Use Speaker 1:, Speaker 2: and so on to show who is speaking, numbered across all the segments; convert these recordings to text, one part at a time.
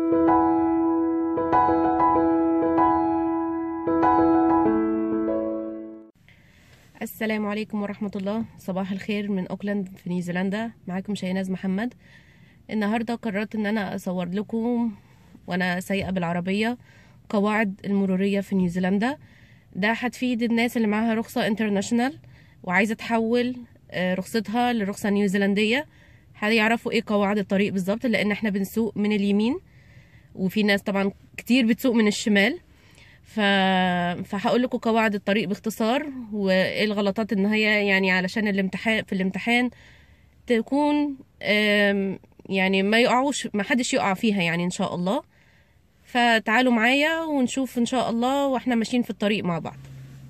Speaker 1: السلام عليكم ورحمة الله صباح الخير من أوكلاند في نيوزيلندا معاكم شيناز محمد النهاردة قررت ان انا اصور لكم وانا سايقة بالعربية قواعد المرورية في نيوزيلندا ده هتفيد الناس اللي معاها رخصة انترناشونال وعايزة تحول آه، رخصتها لرخصة نيوزيلندية هيعرفوا ايه قواعد الطريق بالظبط لان احنا بنسوق من اليمين وفي ناس طبعا كتير بتسوق من الشمال ف... فهقول لكم قواعد الطريق باختصار وايه الغلطات ان هي يعني علشان الامتحان في الامتحان تكون آم، يعني ما يقعوش ما حدش يقع فيها يعني ان شاء الله فتعالوا معايا ونشوف ان شاء الله واحنا ماشيين في الطريق مع بعض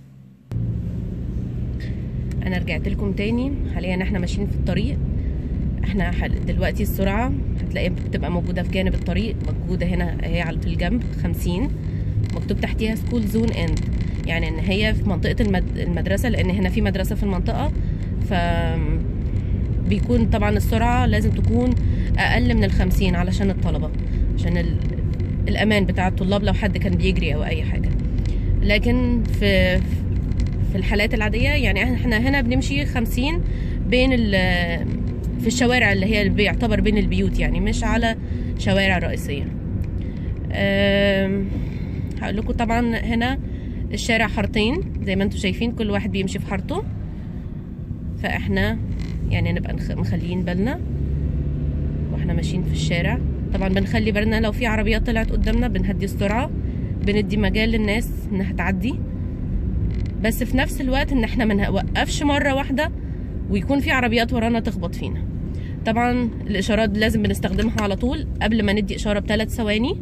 Speaker 1: انا رجعت لكم تاني حاليا احنا ماشيين في الطريق احنا حل- دلوقتي السرعة هتلاقيها بتبقى موجودة في جانب الطريق موجودة هنا هي على في الجنب خمسين مكتوب تحتيها سكول زون اند يعني ان هي في منطقة المد... المدرسة لان هنا في مدرسة في المنطقة ف بيكون طبعا السرعة لازم تكون اقل من الخمسين علشان الطلبة عشان ال... الامان بتاع الطلاب لو حد كان بيجري او اي حاجة لكن في في الحالات العادية يعني احنا هنا بنمشي خمسين بين ال... في الشوارع اللي هي اللي بيعتبر بين البيوت يعني مش على شوارع رئيسية أم... هقول لكم طبعا هنا الشارع حارتين زي ما انتم شايفين كل واحد بيمشي في حارته فاحنا يعني نبقى نخ- مخليين بالنا واحنا ماشيين في الشارع طبعا بنخلي بالنا لو في عربيات طلعت قدامنا بنهدي السرعة بندي مجال للناس انها تعدي بس في نفس الوقت ان احنا ما نوقفش مرة واحدة ويكون في عربيات ورانا تخبط فينا طبعا الاشارات لازم بنستخدمها على طول قبل ما ندي اشارة بثلاث ثواني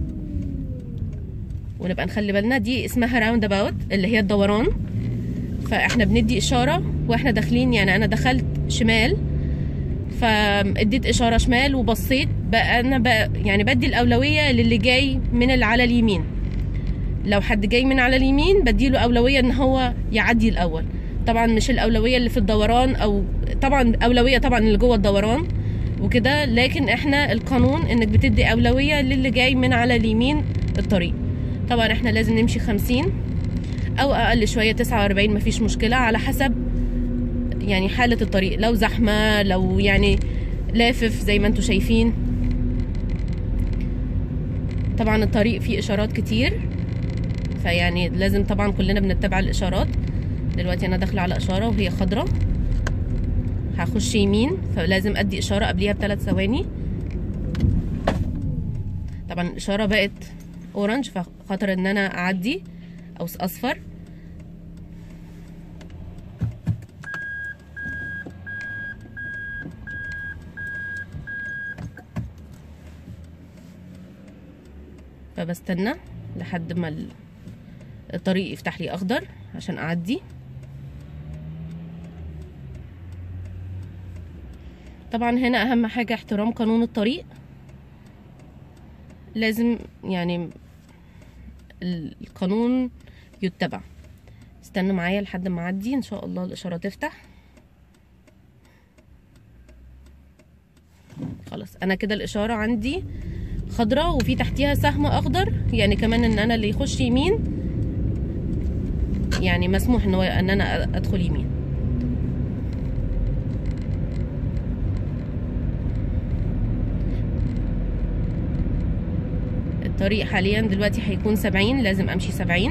Speaker 1: ونبقى نخلي بالنا دي اسمها راوند اباوت اللي هي الدوران فاحنا بندي اشاره واحنا داخلين يعني انا دخلت شمال فاديت اشاره شمال وبصيت بقى انا بقى يعني بدي الاولويه للي جاي من اللي على اليمين لو حد جاي من على اليمين بديله اولويه ان هو يعدي الاول طبعا مش الاولويه اللي في الدوران او طبعا اولويه طبعا اللي جوه الدوران وكده لكن احنا القانون انك بتدي اولويه للي جاي من على اليمين الطريق طبعا احنا لازم نمشي خمسين او اقل شويه تسعة واربعين مفيش مشكله على حسب يعني حاله الطريق لو زحمه لو يعني لافف زي ما انتم شايفين طبعا الطريق فيه اشارات كتير فيعني لازم طبعا كلنا بنتبع الاشارات دلوقتي انا داخله على اشاره وهي خضراء هخش يمين فلازم ادي اشاره قبليها بثلاث ثواني طبعا الاشاره بقت اورنج فخطر ان انا اعدي او اصفر فبستنى لحد ما ال- الطريق يفتح لي اخضر عشان اعدي طبعا هنا اهم حاجة احترام قانون الطريق لازم يعني القانون يتبع استنوا معايا لحد ما اعدي ان شاء الله الاشاره تفتح خلاص انا كده الاشاره عندي خضراء وفي تحتيها سهم اخضر يعني كمان ان انا اللي يخش يمين يعني مسموح ان هو ان انا ادخل يمين الطريق حاليا دلوقتي هيكون سبعين لازم امشي سبعين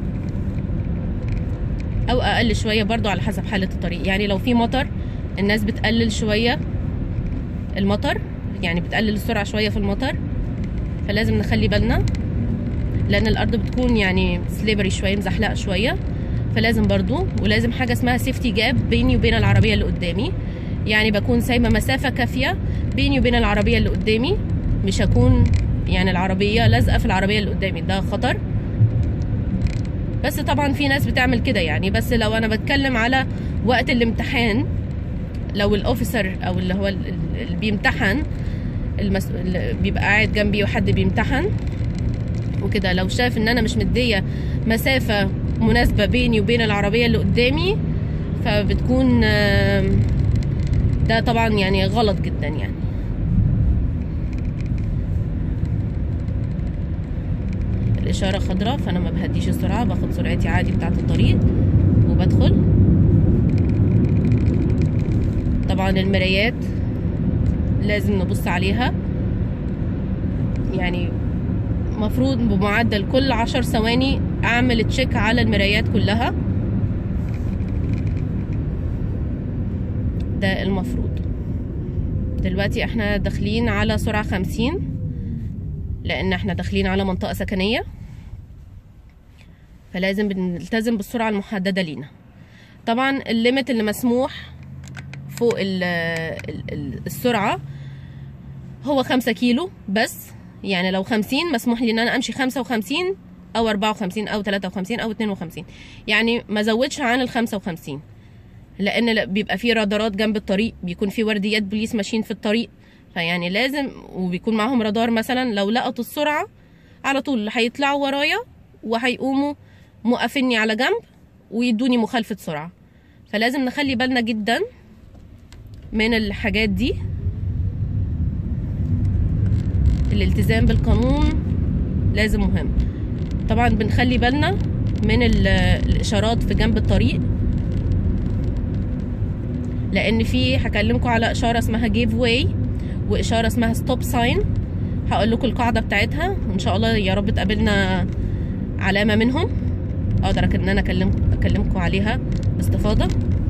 Speaker 1: او اقل شوية برضو على حسب حالة الطريق يعني لو في مطر الناس بتقلل شوية المطر يعني بتقلل السرعة شوية في المطر فلازم نخلي بالنا لان الارض بتكون يعني سليبري شوية مزحلقة شوية فلازم برضو ولازم حاجة اسمها سيفتي جاب بيني وبين العربية اللي قدامي يعني بكون سايبة مسافة كافية بيني وبين العربية اللي قدامي مش هكون يعني العربية لازقة في العربية اللي قدامي ده خطر بس طبعا في ناس بتعمل كده يعني بس لو انا بتكلم على وقت الامتحان لو الاوفيسر او اللي هو ال- ال- اللي بيمتحن المس... اللي بيبقى قاعد جنبي وحد بيمتحن وكده لو شاف ان انا مش مديه مسافه مناسبه بيني وبين العربيه اللي قدامي فبتكون آم، ده طبعا يعني غلط جدا يعني الاشاره خضراء فانا ما بهديش السرعه باخد سرعتي عادي بتاعه الطريق وبدخل طبعا المرايات لازم نبص عليها يعني مفروض بمعدل كل عشر ثواني اعمل تشيك على المرايات كلها ده المفروض دلوقتي احنا داخلين على سرعة خمسين لان احنا داخلين على منطقة سكنية فلازم بنلتزم بالسرعة المحددة لينا طبعا الليمت اللي مسموح فوق ال ال السرعة هو خمسة كيلو بس يعني لو خمسين مسموح لي ان انا امشي خمسة وخمسين او اربعة وخمسين او تلاتة وخمسين او اتنين وخمسين يعني ما زودش عن الخمسة وخمسين لان بيبقى في رادارات جنب الطريق بيكون في ورديات بوليس ماشيين في الطريق فيعني لازم وبيكون معاهم رادار مثلا لو لقطوا السرعة على طول هيطلعوا ورايا وهيقوموا موقفيني على جنب ويدوني مخالفة سرعة فلازم نخلي بالنا جدا من الحاجات دي الالتزام بالقانون لازم مهم طبعا بنخلي بالنا من الاشارات في جنب الطريق لان في هكلمكم على اشاره اسمها جيف واي واشاره اسمها ستوب ساين هقول لكم القاعده بتاعتها وان شاء الله يا رب تقابلنا علامه منهم اقدر ان انا اكلم اكلمكم عليها باستفاضه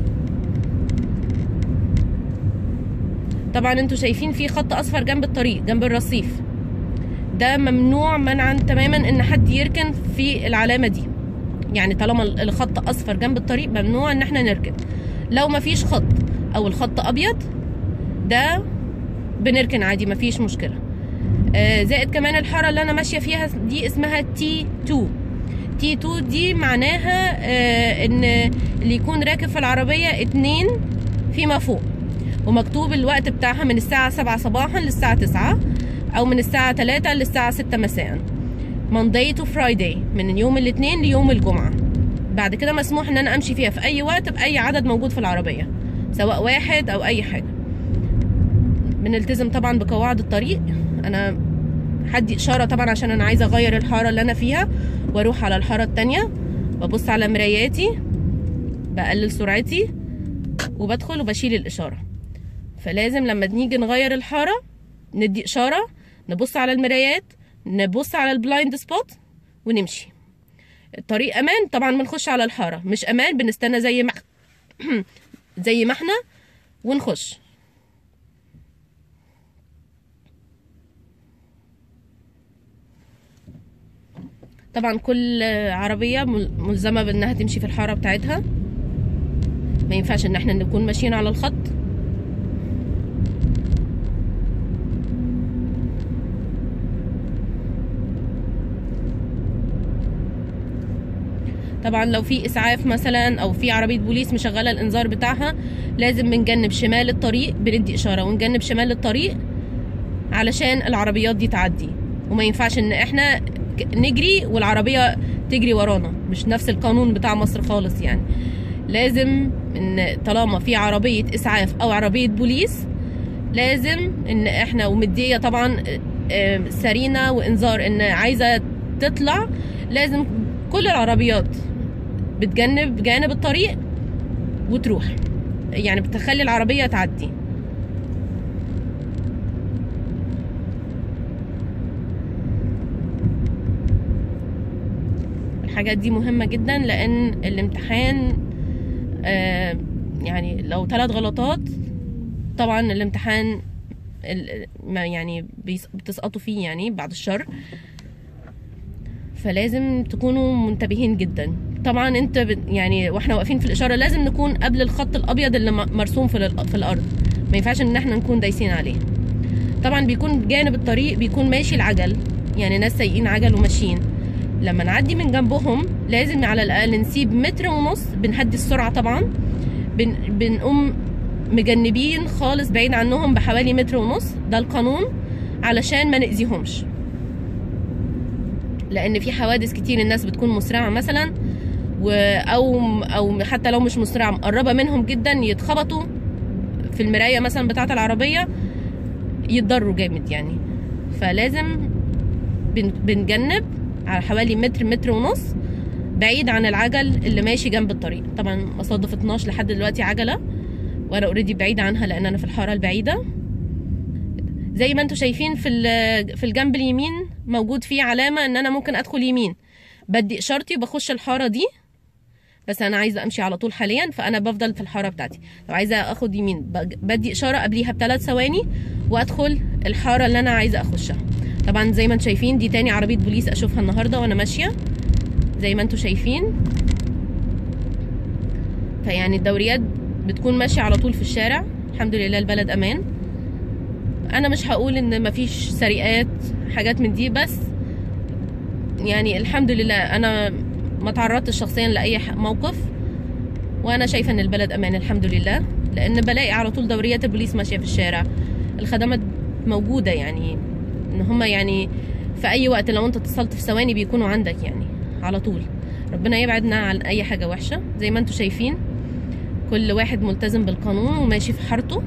Speaker 1: طبعا انتوا شايفين في خط اصفر جنب الطريق جنب الرصيف ده ممنوع منعا تماما ان حد يركن في العلامه دي يعني طالما الخط اصفر جنب الطريق ممنوع ان احنا نركن لو مفيش خط او الخط ابيض ده بنركن عادي مفيش مشكله آه زائد كمان الحاره اللي انا ماشيه فيها دي اسمها تي 2 تي 2 دي معناها آه ان اللي يكون راكب في العربيه اتنين فيما فوق ومكتوب الوقت بتاعها من الساعه 7 صباحا للساعه 9 او من الساعه 3 للساعه 6 مساء Monday to Friday من يوم الاثنين ليوم الجمعه بعد كده مسموح ان انا امشي فيها في اي وقت باي عدد موجود في العربيه سواء واحد او اي حاجه بنلتزم طبعا بقواعد الطريق انا هدي اشاره طبعا عشان انا عايزه اغير الحاره اللي انا فيها واروح على الحاره التانية ببص على مراياتي بقلل سرعتي وبدخل وبشيل الاشاره فلازم لما نيجي نغير الحاره ندي اشاره نبص على المرايات نبص على البلايند سبوت ونمشي الطريق امان طبعا بنخش على الحاره مش امان بنستنى زي ما زي ما احنا ونخش طبعا كل عربيه ملزمه بانها تمشي في الحاره بتاعتها ما ينفعش ان احنا نكون ماشيين على الخط طبعا لو في اسعاف مثلا او في عربيه بوليس مشغله الانذار بتاعها لازم بنجنب شمال الطريق بندي اشاره ونجنب شمال الطريق علشان العربيات دي تعدي وما ينفعش ان احنا نجري والعربيه تجري ورانا مش نفس القانون بتاع مصر خالص يعني لازم ان طالما في عربيه اسعاف او عربيه بوليس لازم ان احنا ومديه طبعا سرينه وانذار ان عايزه تطلع لازم كل العربيات بتجنب جانب الطريق وتروح يعني بتخلي العربية تعدي الحاجات دي مهمة جدا لأن الامتحان آه يعني لو ثلاث غلطات طبعا الامتحان يعني بتسقطوا فيه يعني بعد الشر فلازم تكونوا منتبهين جدا طبعا انت يعني واحنا واقفين في الاشاره لازم نكون قبل الخط الابيض اللي مرسوم في, في الارض ما ينفعش ان احنا نكون دايسين عليه طبعا بيكون جانب الطريق بيكون ماشي العجل يعني ناس سايقين عجل وماشيين لما نعدي من جنبهم لازم على الاقل نسيب متر ونص بنهدي السرعه طبعا بن بنقوم مجنبين خالص بعيد عنهم بحوالي متر ونص ده القانون علشان ما نأذيهمش لان في حوادث كتير الناس بتكون مسرعه مثلا و او او حتى لو مش مسرعه مقربه منهم جدا يتخبطوا في المرايه مثلا بتاعه العربيه يتضروا جامد يعني فلازم بن بنجنب على حوالي متر متر ونص بعيد عن العجل اللي ماشي جنب الطريق طبعا ما صادفتناش لحد دلوقتي عجله وانا اوريدي بعيد عنها لان انا في الحاره البعيده زي ما انتم شايفين في ال- في الجنب اليمين موجود فيه علامه ان انا ممكن ادخل يمين بدي اشارتي وبخش الحاره دي بس انا عايزه امشي على طول حاليا فانا بفضل في الحاره بتاعتي لو عايزه اخد يمين بج- بدي اشاره قبليها بثلاث ثواني وادخل الحاره اللي انا عايزه اخشها طبعا زي ما انتم شايفين دي تاني عربيه بوليس اشوفها النهارده وانا ماشيه زي ما انتم شايفين فيعني الدوريات بتكون ماشيه على طول في الشارع الحمد لله البلد امان انا مش هقول ان مفيش سرقات حاجات من دي بس يعني الحمد لله انا ما تعرضتش شخصيا لاي ح- موقف وانا شايفه ان البلد امان الحمد لله لان بلاقي على طول دوريات البوليس ماشيه في الشارع الخدمات موجوده يعني ان هما يعني في اي وقت لو انت اتصلت في ثواني بيكونوا عندك يعني على طول ربنا يبعدنا عن اي حاجه وحشه زي ما انتم شايفين كل واحد ملتزم بالقانون وماشي في حارته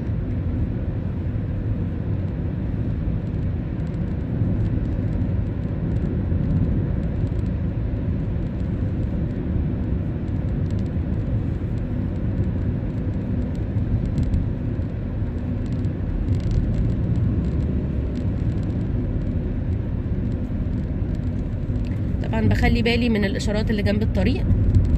Speaker 1: طبعا بخلي بالي من الاشارات اللي جنب الطريق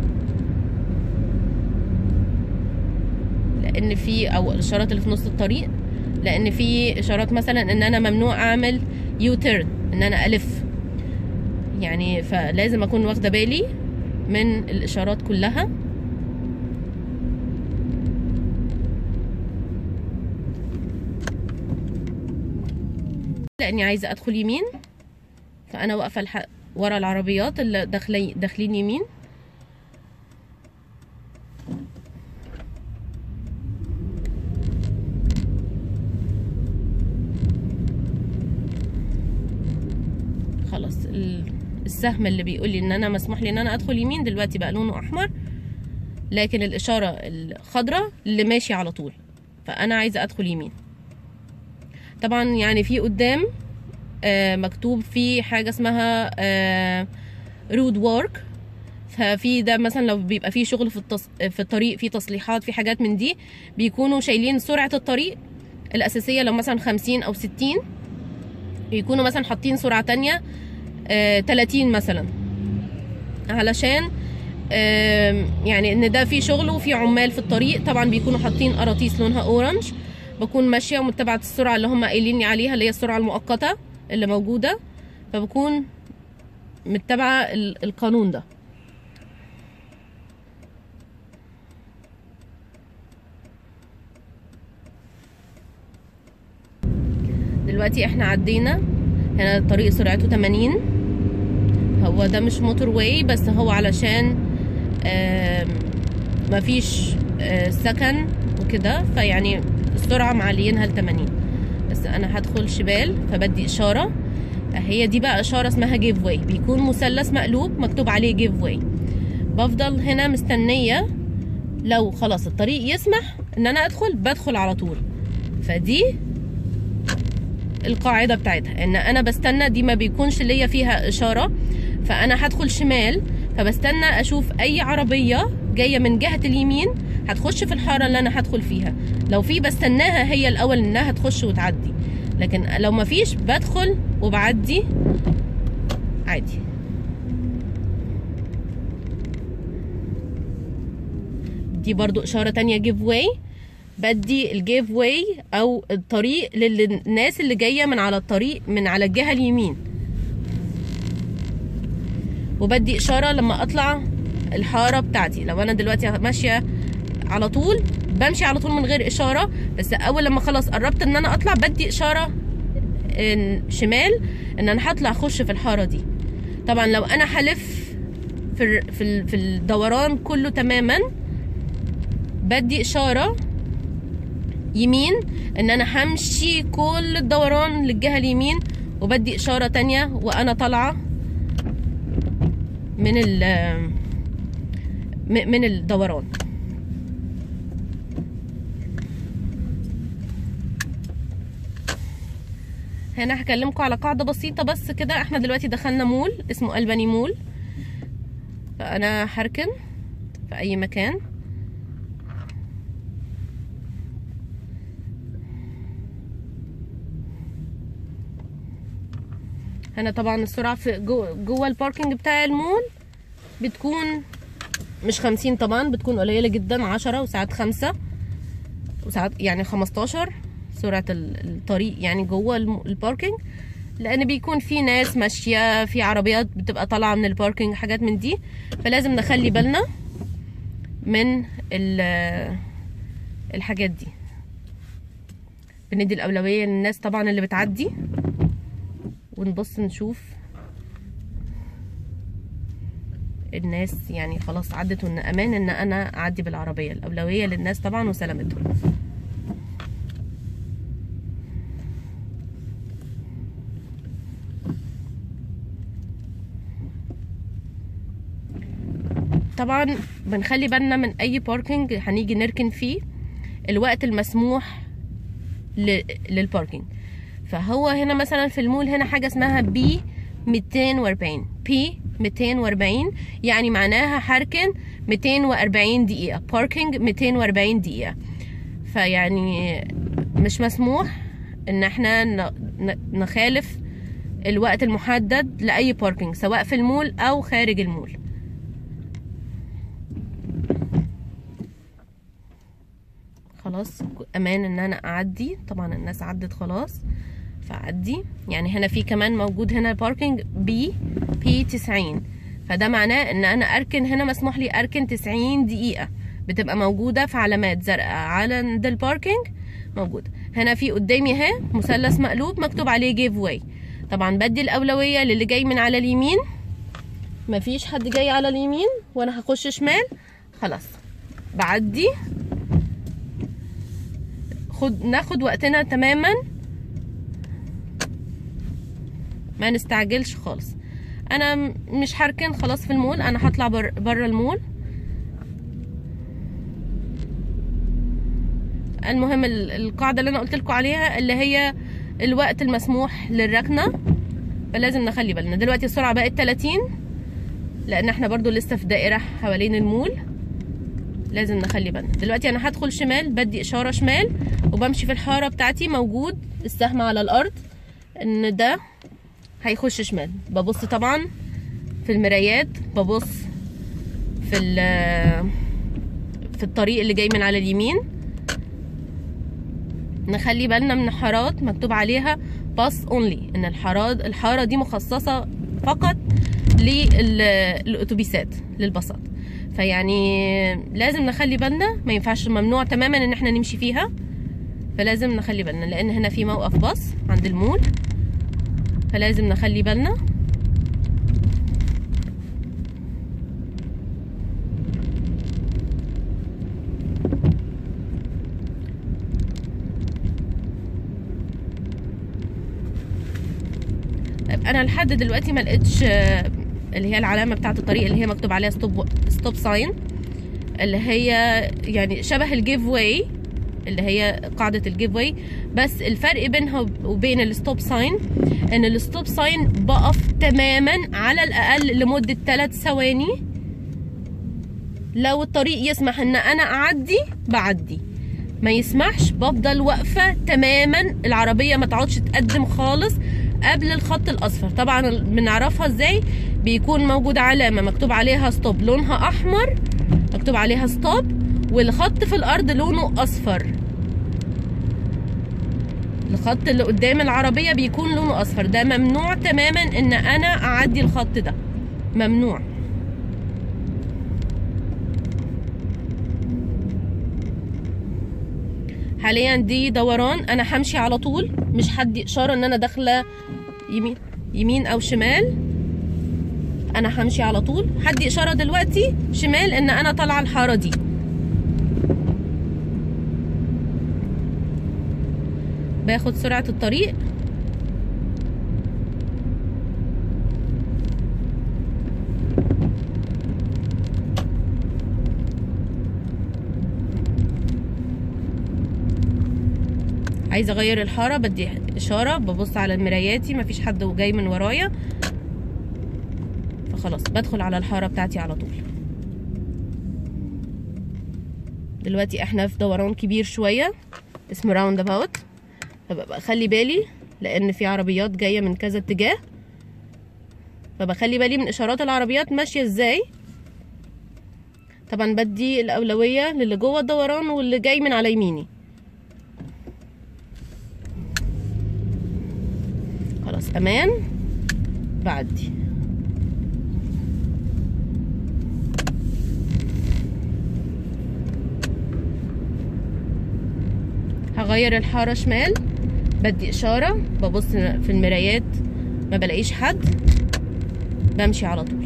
Speaker 1: لان في او الاشارات اللي في نص الطريق لان في اشارات مثلا ان انا ممنوع اعمل يو تيرن ان انا الف يعني فلازم اكون واخده بالي من الاشارات كلها لاني عايزه ادخل يمين فانا واقفه الح... ورا العربيات اللي داخلين داخلين يمين خلاص ال- السهم اللي بيقول لي ان انا مسموح لي ان انا ادخل يمين دلوقتي بقى لونه احمر لكن الاشاره الخضراء اللي ماشي على طول فانا عايزه ادخل يمين طبعا يعني في قدام آه، مكتوب فيه حاجه اسمها رود وورك ففي ده مثلا لو بيبقى فيه شغل في التص... في الطريق في تصليحات في حاجات من دي بيكونوا شايلين سرعه الطريق الاساسيه لو مثلا 50 او 60 بيكونوا مثلا حاطين سرعه تانية آه 30 مثلا علشان آم، يعني ان ده في شغل وفي عمال في الطريق طبعا بيكونوا حاطين قراطيس لونها اورنج بكون ماشيه ومتبعه السرعه اللي هم قايلين لي عليها اللي هي السرعه المؤقته اللي موجوده فبكون متبعه ال- القانون ده دلوقتي احنا عدينا هنا الطريق سرعته 80 هو ده مش موتور واي بس هو علشان آم، مفيش آه، سكن وكده فيعني السرعة معليينها ل 80 بس انا هدخل شمال فبدي اشارة هي دي بقى اشارة اسمها جيف واي بيكون مثلث مقلوب مكتوب عليه جيف واي بفضل هنا مستنية لو خلاص الطريق يسمح ان انا ادخل بدخل على طول فدي القاعده بتاعتها ان انا بستنى دي ما بيكونش ليا فيها اشاره فانا هدخل شمال فبستنى اشوف اي عربيه جايه من جهه اليمين هتخش في الحاره اللي انا هدخل فيها لو في بستناها هي الاول انها تخش وتعدي لكن لو ما فيش بدخل وبعدي عادي دي برضو اشاره تانية جيف واي بدي الجيف واي او الطريق للناس اللي جايه من على الطريق من على الجهه اليمين وبدي اشاره لما اطلع الحاره بتاعتي لو انا دلوقتي ماشيه على طول بمشي على طول من غير اشاره بس اول لما خلاص قربت ان انا اطلع بدي اشاره إن شمال ان انا هطلع اخش في الحاره دي طبعا لو انا هلف في ال- في ال- في الدوران كله تماما بدي اشاره يمين ان انا همشي كل الدوران للجهه اليمين وبدي اشاره تانية وانا طالعه من ال م- من الدوران هنا هكلمكم على قاعدة بسيطة بس كده احنا دلوقتي دخلنا مول اسمه ألباني مول فأنا هركن في أي مكان هنا طبعا السرعة في جوه, جوه الباركينج بتاع المول بتكون مش خمسين طبعا بتكون قليلة جدا عشرة وساعات خمسة وساعات يعني خمستاشر سرعة الطريق يعني جوه الباركينج لان بيكون في ناس ماشية في عربيات بتبقى طالعة من الباركينج حاجات من دي فلازم نخلي بالنا من الحاجات دي بندي الأولوية للناس طبعا اللي بتعدي ونبص نشوف الناس يعني خلاص عدت وان امان ان انا اعدي بالعربيه الاولويه للناس طبعا وسلامتهم طبعا بنخلي بالنا من اي باركينج هنيجي نركن فيه الوقت المسموح للباركينج فهو هنا مثلا في المول هنا حاجه اسمها بي 240 بي 240 يعني معناها هركن 240 دقيقة باركينج 240 دقيقة فيعني مش مسموح ان احنا نخالف الوقت المحدد لأي باركينج سواء في المول أو خارج المول خلاص أمان ان انا أعدي طبعا الناس عدت خلاص فعدي يعني هنا في كمان موجود هنا باركينج بي بي 90 فده معناه ان انا اركن هنا مسموح لي اركن 90 دقيقة بتبقى موجودة في علامات زرقاء على عند الباركينج موجودة هنا في قدامي اهي مثلث مقلوب مكتوب عليه جيف واي طبعا بدي الاولوية للي جاي من على اليمين مفيش حد جاي على اليمين وانا هخش شمال خلاص بعدي خد ناخد وقتنا تماما ما نستعجلش خالص انا مش هركن خلاص في المول انا هطلع بر بره المول المهم القاعده اللي انا قلت لكم عليها اللي هي الوقت المسموح للركنه فلازم نخلي بالنا دلوقتي السرعه بقت 30 لان احنا برضو لسه في دائره حوالين المول لازم نخلي بالنا دلوقتي انا هدخل شمال بدي اشاره شمال وبمشي في الحاره بتاعتي موجود السهم على الارض ان ده هيخش شمال ببص طبعا في المرايات ببص في في الطريق اللي جاي من على اليمين نخلي بالنا من حارات مكتوب عليها باس اونلي ان الحارات الحاره دي مخصصه فقط للاتوبيسات للباصات فيعني لازم نخلي بالنا ما ينفعش ممنوع تماما ان احنا نمشي فيها فلازم نخلي بالنا لان هنا في موقف باص عند المول فلازم نخلي بالنا انا لحد دلوقتي ما لقيتش اللي هي العلامه بتاعه الطريق اللي هي مكتوب عليها ستوب ستوب ساين اللي هي يعني شبه الجيف واي اللي هي قاعده الجيف واي بس الفرق بينها وبين الستوب ساين ان الستوب ساين بقف تماما على الاقل لمده 3 ثواني لو الطريق يسمح ان انا اعدي بعدي ما يسمحش بفضل واقفه تماما العربيه ما تقعدش تقدم خالص قبل الخط الاصفر طبعا بنعرفها ازاي بيكون موجود علامه مكتوب عليها ستوب لونها احمر مكتوب عليها ستوب والخط في الارض لونه اصفر الخط اللي قدام العربيه بيكون لونه اصفر ده ممنوع تماما ان انا اعدي الخط ده ممنوع حاليا دي دوران انا همشي على طول مش هدي اشاره ان انا داخله يمين يمين او شمال انا همشي على طول هدي اشاره دلوقتي شمال ان انا طالعه الحاره دي باخد سرعه الطريق عايزه اغير الحاره بدي اشاره ببص على مراياتي مفيش حد جاي من ورايا فخلاص بدخل على الحاره بتاعتي على طول دلوقتي احنا في دوران كبير شويه اسمه راوند اباوت فببقى خلي بالي لان في عربيات جايه من كذا اتجاه فبخلي بالي من اشارات العربيات ماشيه ازاي طبعا بدي الاولويه للي جوه الدوران واللي جاي من على يميني خلاص امان بعدي هغير الحاره شمال بدي اشاره ببص في المرايات ما بلاقيش حد بمشي على طول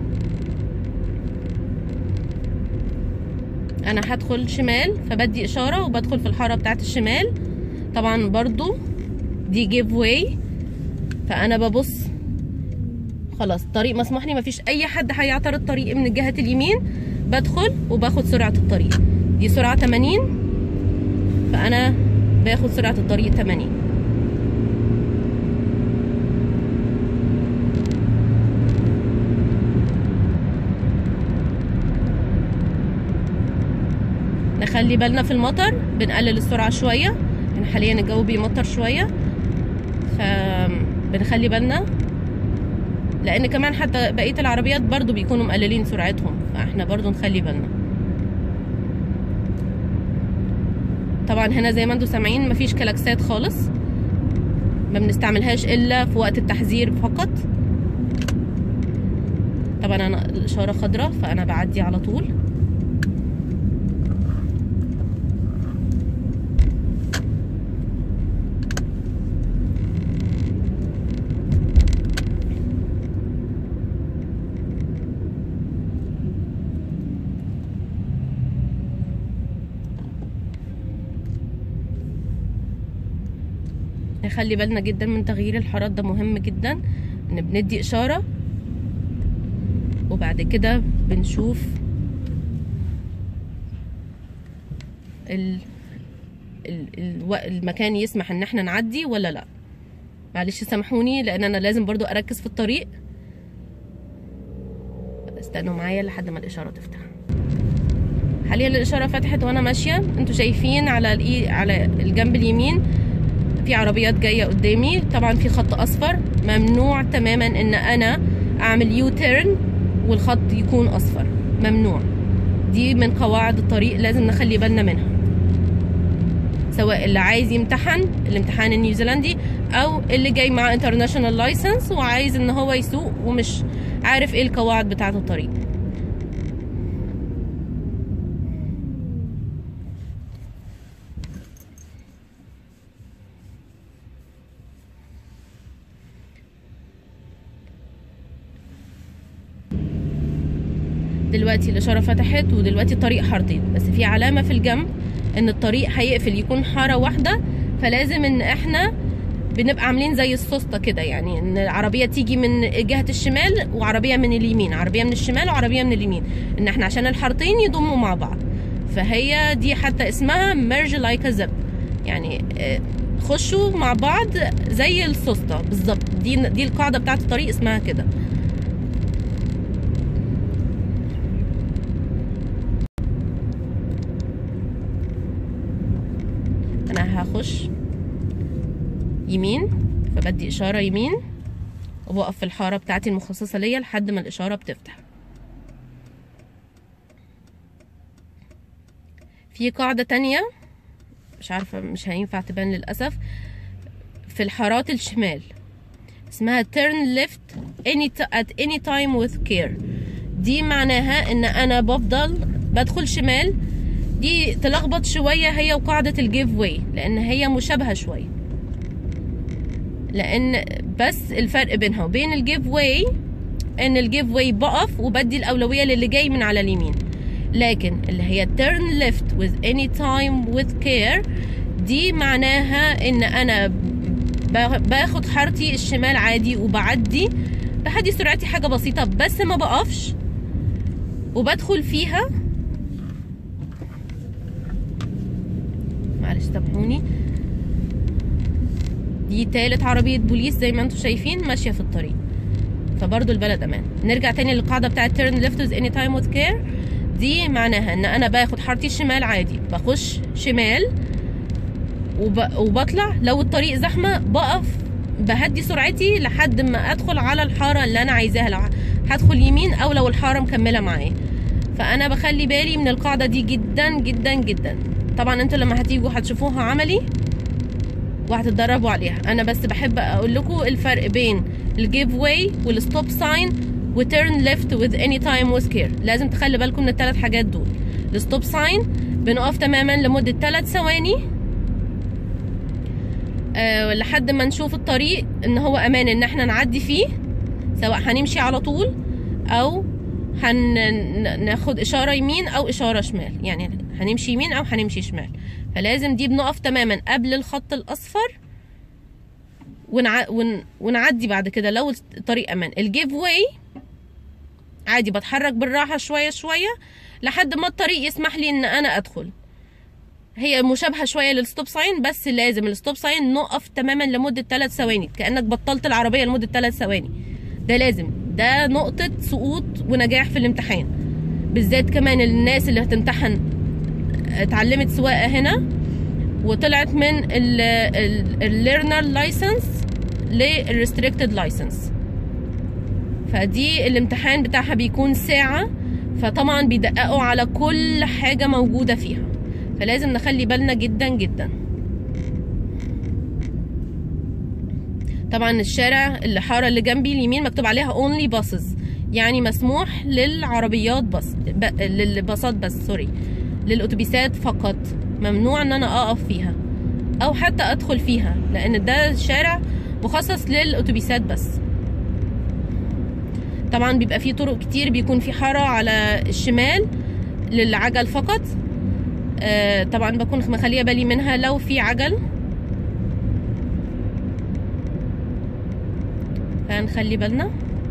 Speaker 1: انا هدخل شمال فبدي اشاره وبدخل في الحاره بتاعت الشمال طبعا برضو دي جيف واي فانا ببص خلاص الطريق مسموح لي مفيش اي حد هيعترض طريقي من جهه اليمين بدخل وباخد سرعه الطريق دي سرعه 80 فانا باخد سرعه الطريق 80 نخلي بالنا في المطر بنقلل السرعه شويه يعني حاليا الجو بيمطر شويه فبنخلي بالنا لان كمان حتى بقيه العربيات برضو بيكونوا مقللين سرعتهم فاحنا برضو نخلي بالنا طبعا هنا زي ما انتم سامعين مفيش كلاكسات خالص ما بنستعملهاش الا في وقت التحذير فقط طبعا انا الاشاره خضراء فانا بعدي على طول نخلي بالنا جدا من تغيير الحارات ده مهم جدا ان بندي اشاره وبعد كده بنشوف ال... ال... ال... المكان يسمح ان احنا نعدي ولا لا معلش سامحوني لان انا لازم برضو اركز في الطريق استنوا معايا لحد ما الاشاره تفتح حاليا الاشاره فتحت وانا ماشيه انتوا شايفين على الإي... على الجنب اليمين في عربيات جايه قدامي طبعا في خط اصفر ممنوع تماما ان انا اعمل يو تيرن والخط يكون اصفر ممنوع دي من قواعد الطريق لازم نخلي بالنا منها سواء اللي عايز يمتحن الامتحان النيوزيلندي او اللي جاي مع انترناشونال لايسنس وعايز ان هو يسوق ومش عارف ايه القواعد بتاعه الطريق دلوقتي الاشاره فتحت ودلوقتي الطريق حارتين بس في علامه في الجنب ان الطريق هيقفل يكون حاره واحده فلازم ان احنا بنبقى عاملين زي السوسته كده يعني ان العربيه تيجي من جهه الشمال وعربيه من اليمين عربيه من الشمال وعربيه من اليمين ان احنا عشان الحارتين يضموا مع بعض فهي دي حتى اسمها ميرج لايك زب يعني خشوا مع بعض زي السوسته بالظبط دي دي القاعده بتاعت الطريق اسمها كده انا هخش يمين فبدي اشاره يمين وبقف في الحاره بتاعتي المخصصه ليا لحد ما الاشاره بتفتح في قاعده تانية مش عارفه مش هينفع تبان للاسف في الحارات الشمال اسمها turn left any at any time with care دي معناها ان انا بفضل بدخل شمال دي تلخبط شوية هي وقاعدة الجيف واي لأن هي مشابهة شوية لأن بس الفرق بينها وبين الجيف واي إن الجيف واي بقف وبدي الأولوية للي جاي من على اليمين لكن اللي هي turn left with any time with care دي معناها إن أنا باخد حارتي الشمال عادي وبعدي بهدي سرعتي حاجة بسيطة بس ما بقفش وبدخل فيها معلش سامحوني دي تالت عربيه بوليس زي ما انتم شايفين ماشيه في الطريق فبرضو البلد امان نرجع تاني للقاعده بتاعه turn left with any time with care دي معناها ان انا باخد حارتي الشمال عادي بخش شمال وب... وبطلع لو الطريق زحمه بقف بهدي سرعتي لحد ما ادخل على الحاره اللي انا عايزاها لو هدخل يمين او لو الحاره مكمله معايا فانا بخلي بالي من القاعده دي جدا جدا جدا طبعا انتوا لما هتيجوا هتشوفوها عملي وهتتدربوا عليها انا بس بحب اقول لكم الفرق بين الجيف واي والستوب ساين وتيرن ليفت وذ اني تايم وذ كير لازم تخلي بالكم من الثلاث حاجات دول الستوب ساين بنقف تماما لمده 3 ثواني أه لحد ما نشوف الطريق ان هو امان ان احنا نعدي فيه سواء هنمشي على طول او هناخد اشاره يمين او اشاره شمال يعني هنمشي يمين او هنمشي شمال فلازم دي بنقف تماما قبل الخط الاصفر ونع... ون... ونعدي بعد كده لو الطريق امان الجيف واي عادي بتحرك بالراحه شويه شويه لحد ما الطريق يسمح لي ان انا ادخل هي مشابهه شويه للستوب ساين بس لازم الستوب ساين نقف تماما لمده 3 ثواني كانك بطلت العربيه لمده 3 ثواني ده لازم ده نقطه سقوط ونجاح في الامتحان بالذات كمان الناس اللي هتمتحن اتعلمت سواقه هنا وطلعت من الليرنر لايسنس للريستريكتد لايسنس فدي الامتحان بتاعها بيكون ساعة فطبعا بيدققوا على كل حاجة موجودة فيها فلازم نخلي بالنا جدا جدا طبعا الشارع الحارة اللي جنبي اليمين مكتوب عليها only buses يعني مسموح للعربيات بس ب... للباصات بس سوري للأتوبيسات فقط ممنوع ان انا اقف فيها او حتى ادخل فيها لان ده شارع مخصص للأتوبيسات بس طبعا بيبقى فيه طرق كتير بيكون في حارة على الشمال للعجل فقط آه طبعا بكون مخليه بالي منها لو في عجل فنخلي بالنا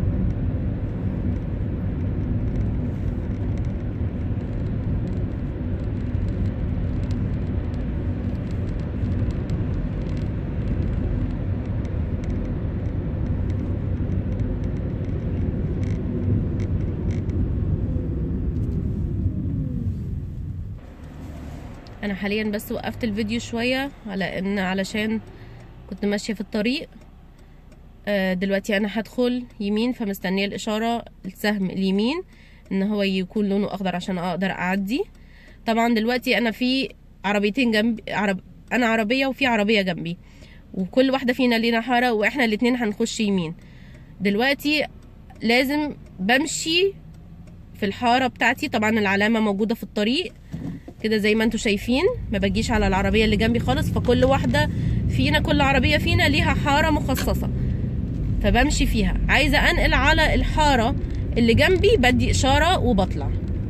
Speaker 1: انا حاليا بس وقفت الفيديو شوية على ان علشان كنت ماشية في الطريق آه دلوقتي انا هدخل يمين فمستنية الاشارة السهم اليمين ان هو يكون لونه اخضر عشان اقدر اعدي طبعا دلوقتي انا في عربيتين جنبي عرب انا عربية وفي عربية جنبي وكل واحدة فينا لينا حارة واحنا الاتنين هنخش يمين دلوقتي لازم بمشي في الحارة بتاعتي طبعا العلامة موجودة في الطريق كده زي ما انتم شايفين ما بجيش على العربيه اللي جنبي خالص فكل واحده فينا كل عربيه فينا ليها حاره مخصصه فبمشي فيها عايزه انقل على الحاره اللي جنبي بدي اشاره وبطلع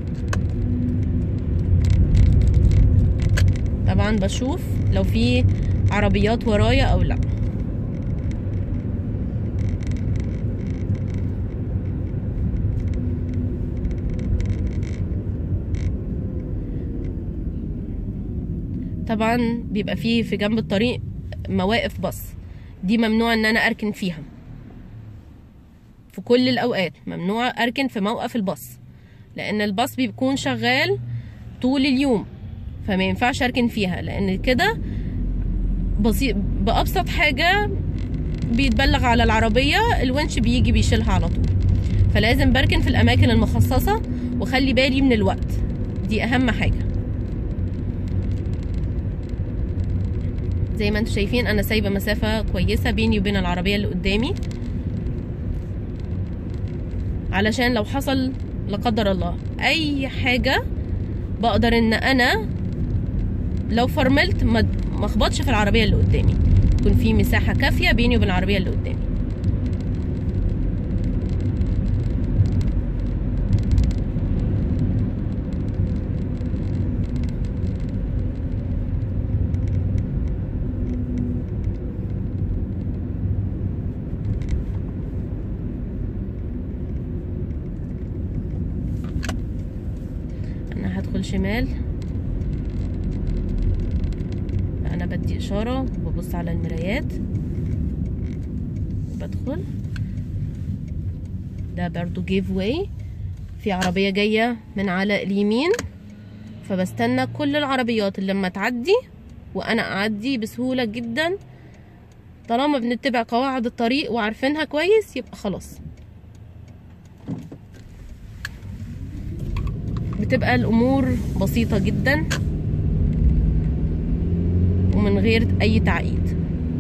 Speaker 1: طبعا بشوف لو في عربيات ورايا او لا طبعا بيبقى فيه في جنب الطريق مواقف باص دي ممنوع ان انا اركن فيها في كل الاوقات ممنوع اركن في موقف الباص لان الباص بيكون شغال طول اليوم فما ينفعش اركن فيها لان كده بسيط بابسط حاجه بيتبلغ على العربيه الونش بيجي بيشيلها على طول فلازم بركن في الاماكن المخصصه وخلي بالي من الوقت دي اهم حاجه زي ما انتم شايفين انا سايبه مسافه كويسه بيني وبين العربيه اللي قدامي علشان لو حصل لا قدر الله اي حاجه بقدر ان انا لو فرملت ما اخبطش في العربيه اللي قدامي يكون في مساحه كافيه بيني وبين العربيه اللي قدامي هدخل شمال انا بدي اشاره وببص على المرايات بدخل ده برضو جيف واي في عربية جاية من على اليمين فبستنى كل العربيات اللي لما تعدي وانا اعدي بسهولة جدا طالما بنتبع قواعد الطريق وعارفينها كويس يبقى خلاص بتبقى الامور بسيطة جدا ومن غير اي تعقيد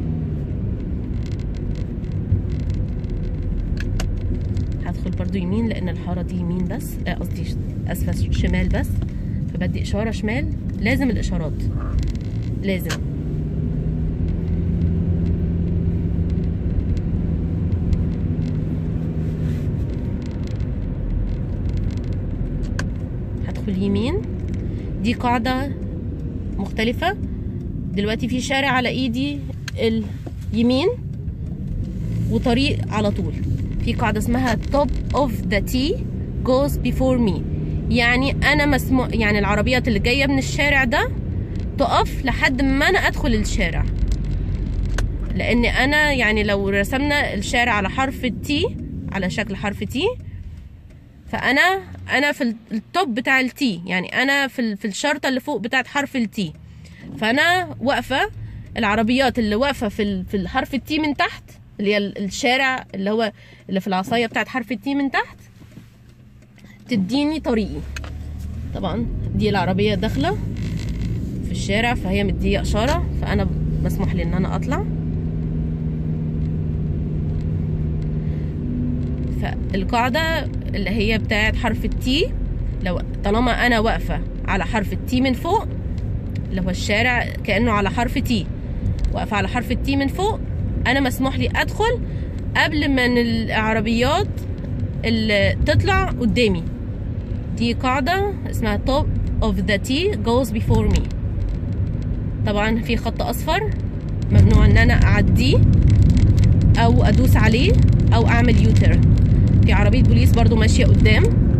Speaker 1: هدخل برضو يمين لان الحارة دي يمين بس آه، قصدي اسفة شمال بس فبدي اشارة شمال لازم الاشارات لازم هدخل يمين دي قاعدة مختلفة دلوقتي في شارع على ايدي اليمين وطريق على طول في قاعدة اسمها top of the T goes before me يعني انا مسموع يعني العربيات اللي جاية من الشارع ده تقف لحد ما انا ادخل الشارع لان انا يعني لو رسمنا الشارع على حرف التي على شكل حرف تي فانا انا في ال- التوب بتاع التي يعني انا في ال- في الشرطه اللي فوق بتاعت حرف التي فانا واقفه العربيات اللي واقفه في ال- في الحرف التي من تحت اللي هي ال- الشارع اللي هو اللي في العصايه بتاعت حرف التي من تحت تديني طريقي طبعا دي العربيه داخله في الشارع فهي مديه اشاره فانا مسموح لي ان انا اطلع فالقاعده اللي هي بتاعت حرف التي لو طالما انا واقفه على حرف التي من فوق اللي هو الشارع كانه على حرف تي واقفه على حرف التي من فوق انا مسموح لي ادخل قبل ما إن العربيات اللي تطلع قدامي دي قاعدة اسمها top of the T goes before me طبعا في خط أصفر ممنوع إن أنا أعديه أو أدوس عليه أو أعمل يوتر في عربية بوليس برضو ماشية قدام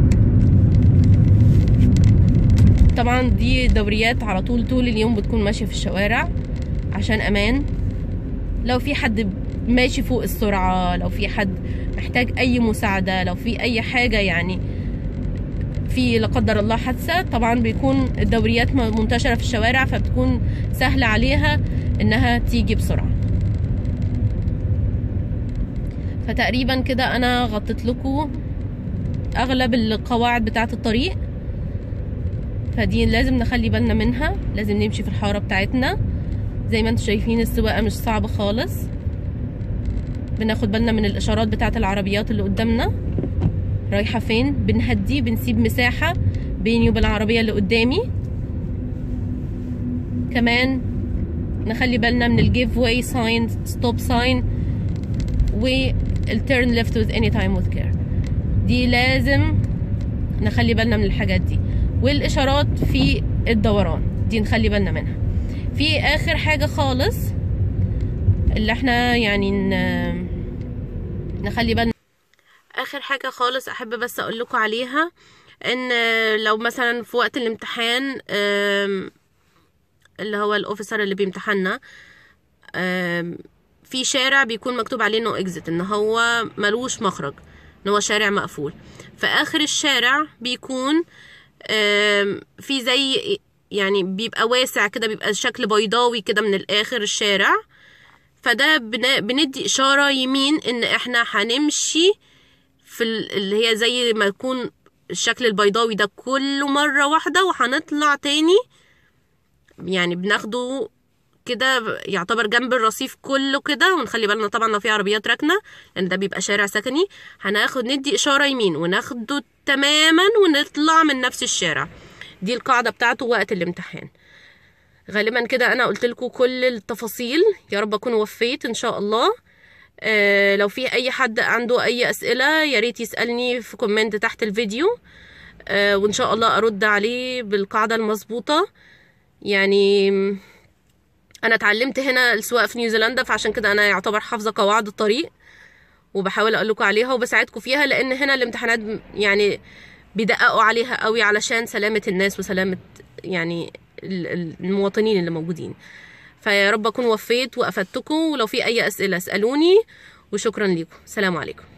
Speaker 1: طبعا دي دوريات على طول طول اليوم بتكون ماشية في الشوارع عشان أمان لو في حد ماشي فوق السرعة لو في حد محتاج أي مساعدة لو في أي حاجة يعني في لا قدر الله حادثة طبعا بيكون الدوريات م- منتشرة في الشوارع فبتكون سهلة عليها إنها تيجي بسرعة فتقريبا كده أنا غطيت لكم أغلب القواعد بتاعة الطريق فدي لازم نخلي بالنا منها لازم نمشي في الحارة بتاعتنا زي ما انتم شايفين السواقة مش صعبة خالص بناخد بالنا من الإشارات بتاعة العربيات اللي قدامنا رايحة فين بنهدي بنسيب مساحة بيني وبين العربية اللي قدامي كمان نخلي بالنا من الجيف واي ساين ستوب ساين والتيرن ليفت with any time with care دي لازم نخلي بالنا من الحاجات دي والإشارات في الدوران دي نخلي بالنا منها في آخر حاجة خالص اللي احنا يعني ن- نخلي بالنا اخر حاجه خالص احب بس اقول لكم عليها ان لو مثلا في وقت الامتحان آم، اللي هو الاوفيسر اللي بيمتحنا آم، في شارع بيكون مكتوب عليه انه اكزit ان هو ملوش مخرج ان هو شارع مقفول في اخر الشارع بيكون آم، في زي يعني بيبقى واسع كده بيبقى شكل بيضاوي كده من الاخر الشارع فده بن- بندي اشاره يمين ان احنا هنمشي في ال- اللي هي زي ما يكون الشكل البيضاوي ده كله مرة واحدة وهنطلع تاني يعني بناخده كده يعتبر جنب الرصيف كله كده ونخلي بالنا طبعا لو في عربيات راكنة لان ده بيبقى شارع سكني هناخد ندي اشارة يمين وناخده تماما ونطلع من نفس الشارع دي القاعدة بتاعته وقت الامتحان غالبا كده انا قلت لكم كل التفاصيل يا رب اكون وفيت ان شاء الله آه، لو في اي حد عنده اي اسئله يا ريت يسالني في كومنت تحت الفيديو آه، وان شاء الله ارد عليه بالقاعده المظبوطه يعني م، انا اتعلمت هنا السواقه في نيوزيلندا فعشان كده انا يعتبر حافظه قواعد الطريق وبحاول اقول لكم عليها وبساعدكم فيها لان هنا الامتحانات م- يعني بيدققوا عليها قوي علشان سلامه الناس وسلامه يعني ال- ال- المواطنين اللي موجودين فيا رب اكون وفيت وافدتكم ولو في اي اسئله اسالوني وشكرا ليكم سلام عليكم